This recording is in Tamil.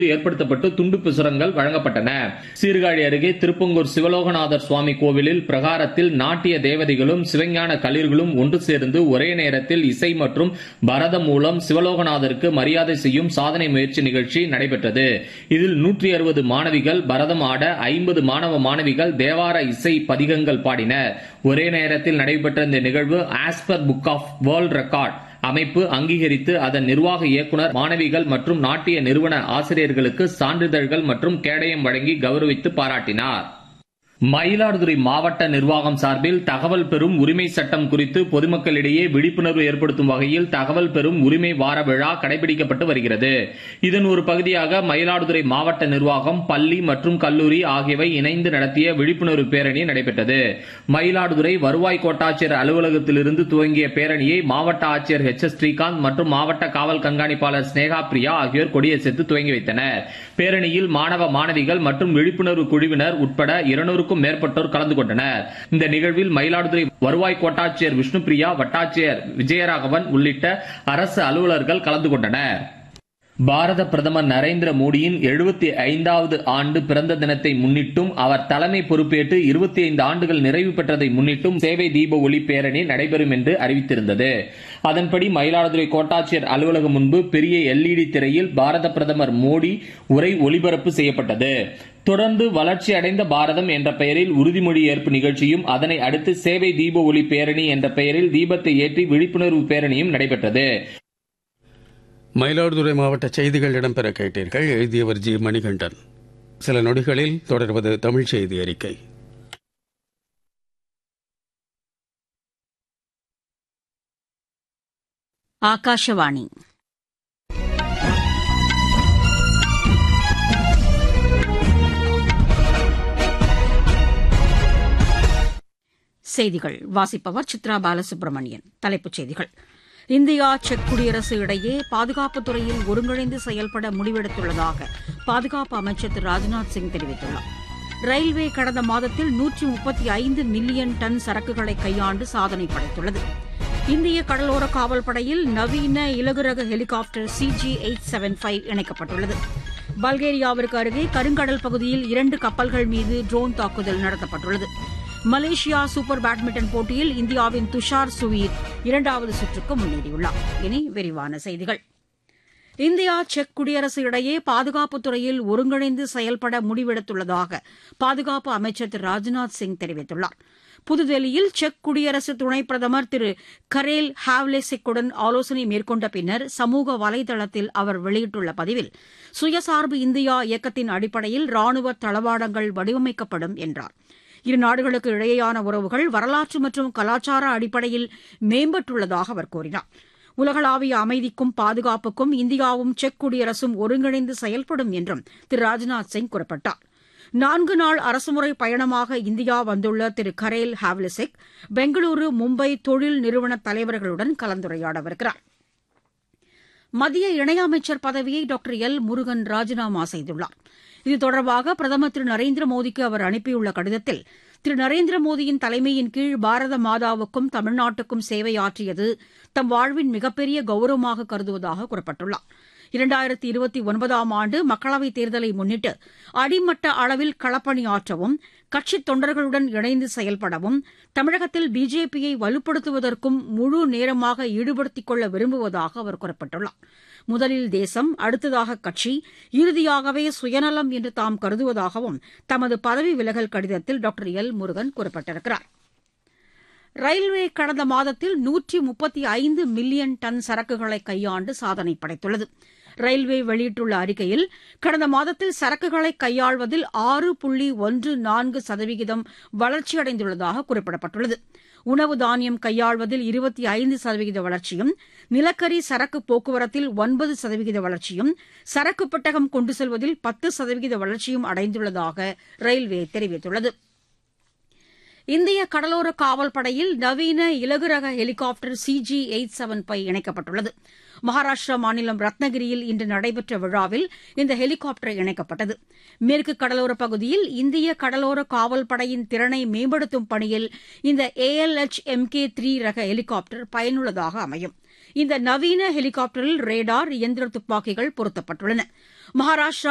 ஏற்படுத்தப்பட்டு துண்டு பிரசுரங்கள் வழங்கப்பட்டன சீர்காழி அருகே திருப்பங்கூர் சிவலோகநாதர் சுவாமி கோவிலில் பிரகாரத்தில் நாட்டிய தேவதைகளும் சிவஞான களிர்களும் ஒன்று சேர்ந்து ஒரே நேரத்தில் இசை மற்றும் பரதம் மூலம் சிவலோகநாதருக்கு மரியாதை செய்யும் சாதனை முயற்சி நிகழ்ச்சி நடைபெற்றது இதில் நூற்றி அறுபது மாணவிகள் பரதம் ஆட ஐம்பது மாணவ மாணவிகள் தேவார இசை பதிகங்கள் பாடினர் ஒரே நேரத்தில் நடைபெற்ற இந்த நிகழ்வு ஆஸ்பர் புக் ஆஃப் வேர்ல்ட் ரெக்கார்ட் அமைப்பு அங்கீகரித்து அதன் நிர்வாக இயக்குனர் மாணவிகள் மற்றும் நாட்டிய நிறுவன ஆசிரியர்களுக்கு சான்றிதழ்கள் மற்றும் கேடயம் வழங்கி கௌரவித்து பாராட்டினார் மயிலாடுதுறை மாவட்ட நிர்வாகம் சார்பில் தகவல் பெறும் உரிமை சட்டம் குறித்து பொதுமக்களிடையே விழிப்புணர்வு ஏற்படுத்தும் வகையில் தகவல் பெறும் உரிமை வார விழா கடைபிடிக்கப்பட்டு வருகிறது இதன் ஒரு பகுதியாக மயிலாடுதுறை மாவட்ட நிர்வாகம் பள்ளி மற்றும் கல்லூரி ஆகியவை இணைந்து நடத்திய விழிப்புணர்வு பேரணி நடைபெற்றது மயிலாடுதுறை வருவாய் கோட்டாட்சியர் அலுவலகத்திலிருந்து துவங்கிய பேரணியை மாவட்ட ஆட்சியர் எச் எஸ் ஸ்ரீகாந்த் மற்றும் மாவட்ட காவல் கண்காணிப்பாளர் ஸ்னேகா பிரியா ஆகியோர் கொடியசைத்து துவங்கி வைத்தனர் பேரணியில் மாணவ மாணவிகள் மற்றும் விழிப்புணர்வு குழுவினர் உட்பட இருநூறுக்கும் மேற்பட்டோர் கலந்து கொண்டனர் இந்த நிகழ்வில் மயிலாடுதுறை வருவாய் கோட்டாட்சியர் விஷ்ணுபிரியா வட்டாட்சியர் விஜயராகவன் உள்ளிட்ட அரசு அலுவலர்கள் கலந்து கொண்டனர் பாரத பிரதமர் நரேந்திர மோடியின் எழுபத்தி ஐந்தாவது ஆண்டு பிறந்த தினத்தை முன்னிட்டும் அவர் தலைமை பொறுப்பேற்று இருபத்தி ஐந்து ஆண்டுகள் நிறைவு பெற்றதை முன்னிட்டும் சேவை தீப ஒளி பேரணி நடைபெறும் என்று அறிவித்திருந்தது அதன்படி மயிலாடுதுறை கோட்டாட்சியர் அலுவலகம் முன்பு பெரிய எல்இடி திரையில் பாரத பிரதமர் மோடி உரை ஒளிபரப்பு செய்யப்பட்டது தொடர்ந்து வளர்ச்சி அடைந்த பாரதம் என்ற பெயரில் உறுதிமொழி ஏற்பு நிகழ்ச்சியும் அதனை அடுத்து சேவை தீப ஒளி பேரணி என்ற பெயரில் தீபத்தை ஏற்றி விழிப்புணர்வு பேரணியும் நடைபெற்றது மயிலாடுதுறை மாவட்ட செய்திகள் இடம்பெற கேட்டீர்கள் எழுதியவர் ஜி மணிகண்டன் சில நொடிகளில் தொடர்வது தமிழ் செய்தி அறிக்கை ஆகாஷவாணி செய்திகள் வாசிப்பவர் சித்ரா பாலசுப்ரமணியன் தலைப்புச் செய்திகள் இந்தியா செக் குடியரசு இடையே பாதுகாப்புத் துறையில் ஒருங்கிணைந்து செயல்பட முடிவெடுத்துள்ளதாக பாதுகாப்பு அமைச்சர் திரு ராஜ்நாத் சிங் தெரிவித்துள்ளார் ரயில்வே கடந்த மாதத்தில் நூற்றி முப்பத்தி ஐந்து மில்லியன் டன் சரக்குகளை கையாண்டு சாதனை படைத்துள்ளது இந்திய கடலோர காவல் படையில் நவீன இலகு ரக helicopter CG eight seven five இணைக்கப்பட்டுள்ளது பல்கேரியாவிற்கு அருகே கருங்கடல் பகுதியில் இரண்டு கப்பல்கள் மீது ட்ரோன் தாக்குதல் நடத்தப்பட்டுள்ளது மலேசியா சூப்பர் பேட்மிண்டன் போட்டியில் இந்தியாவின் துஷார் சுவீர் இரண்டாவது சுற்றுக்கு முன்னேறியுள்ளார் இனி விரிவான செய்திகள் இந்தியா செக் குடியரசு இடையே பாதுகாப்புத் துறையில் ஒருங்கிணைந்து செயல்பட முடிவெடுத்துள்ளதாக பாதுகாப்பு அமைச்சர் திரு ராஜ்நாத் சிங் தெரிவித்துள்ளார் புதுதில்லியில் செக் குடியரசு துணைப் பிரதமர் திரு கரேல் ஹாவ்லெசிக்குடன் ஆலோசனை மேற்கொண்ட பின்னர் சமூக வலைதளத்தில் அவர் வெளியிட்டுள்ள பதிவில் சுயசார்பு இந்தியா இயக்கத்தின் அடிப்படையில் ராணுவ தளவாடங்கள் வடிவமைக்கப்படும் என்றார் இரு நாடுகளுக்கு இடையேயான உறவுகள் வரலாற்று மற்றும் கலாச்சார அடிப்படையில் மேம்பட்டுள்ளதாக அவர் கூறினார் உலகளாவிய அமைதிக்கும் பாதுகாப்புக்கும் இந்தியாவும் செக் குடியரசும் ஒருங்கிணைந்து செயல்படும் என்றும் திரு ராஜ்நாத் சிங் குறிப்பிட்டார் நான்கு நாள் அரசுமுறை பயணமாக இந்தியா வந்துள்ள திரு கரேல் ஹாவ்லிசிக் பெங்களூரு மும்பை தொழில் நிறுவன தலைவர்களுடன் கலந்துரையாடவிருக்கிறார் மத்திய இணையமைச்சர் பதவியை டாக்டர் எல் முருகன் ராஜினாமா செய்துள்ளார் இது தொடர்பாக பிரதமர் திரு நரேந்திர மோடிக்கு அவர் அனுப்பியுள்ள கடிதத்தில் திரு நரேந்திர மோடியின் தலைமையின் கீழ் பாரத மாதாவுக்கும் தமிழ்நாட்டுக்கும் சேவையாற்றியது தம் வாழ்வின் மிகப்பெரிய கௌரவமாக கருதுவதாக குறிப்பிட்டுள்ளார் இரண்டாயிரத்தி இருபத்தி ஒன்பதாம் ஆண்டு மக்களவைத் தேர்தலை முன்னிட்டு அடிமட்ட அளவில் களப்பணியாற்றவும் கட்சித் தொண்டர்களுடன் இணைந்து செயல்படவும் தமிழகத்தில் பிஜேபியை வலுப்படுத்துவதற்கும் முழு நேரமாக ஈடுபடுத்திக் கொள்ள விரும்புவதாக அவர் குறிப்பிட்டுள்ளார் முதலில் தேசம் அடுத்ததாக கட்சி இறுதியாகவே சுயநலம் என்று தாம் கருதுவதாகவும் தமது பதவி விலகல் கடிதத்தில் டாக்டர் எல் முருகன் குறிப்பிட்டிருக்கிறார் ரயில்வே கடந்த மாதத்தில் நூற்றி முப்பத்தி ஐந்து மில்லியன் டன் சரக்குகளை கையாண்டு சாதனை படைத்துள்ளது ரயில்வே வெளியிட்டுள்ள அறிக்கையில் கடந்த மாதத்தில் சரக்குகளை கையாள்வதில் ஆறு புள்ளி ஒன்று நான்கு சதவிகிதம் வளர்ச்சியடைந்துள்ளதாக குறிப்பிடப்பட்டுள்ளது உணவு தானியம் கையாள்வதில் இருபத்தி ஐந்து சதவிகித வளர்ச்சியும் நிலக்கரி சரக்கு போக்குவரத்தில் ஒன்பது சதவிகித வளர்ச்சியும் சரக்கு பெட்டகம் கொண்டு செல்வதில் பத்து சதவிகித வளர்ச்சியும் அடைந்துள்ளதாக ரயில்வே தெரிவித்துள்ளது இந்திய கடலோர காவல் படையில் நவீன இலகு ரக helicopter CG eight seven five இணைக்கப்பட்டுள்ளது மகாராஷ்டிரா மாநிலம் ரத்னகிரியில் இன்று நடைபெற்ற விழாவில் இந்த ஹெலிகாப்டர் இணைக்கப்பட்டது மேற்கு கடலோர பகுதியில் இந்திய கடலோர காவல் படையின் திறனை மேம்படுத்தும் பணியில் இந்த ஏஎல்எச் எம்கே த்ரீ ரக ஹெலிகாப்டர் பயனுள்ளதாக அமையும் இந்த நவீன ஹெலிகாப்டரில் ரேடார் இயந்திர துப்பாக்கிகள் பொருத்தப்பட்டுள்ளன மகாராஷ்டிரா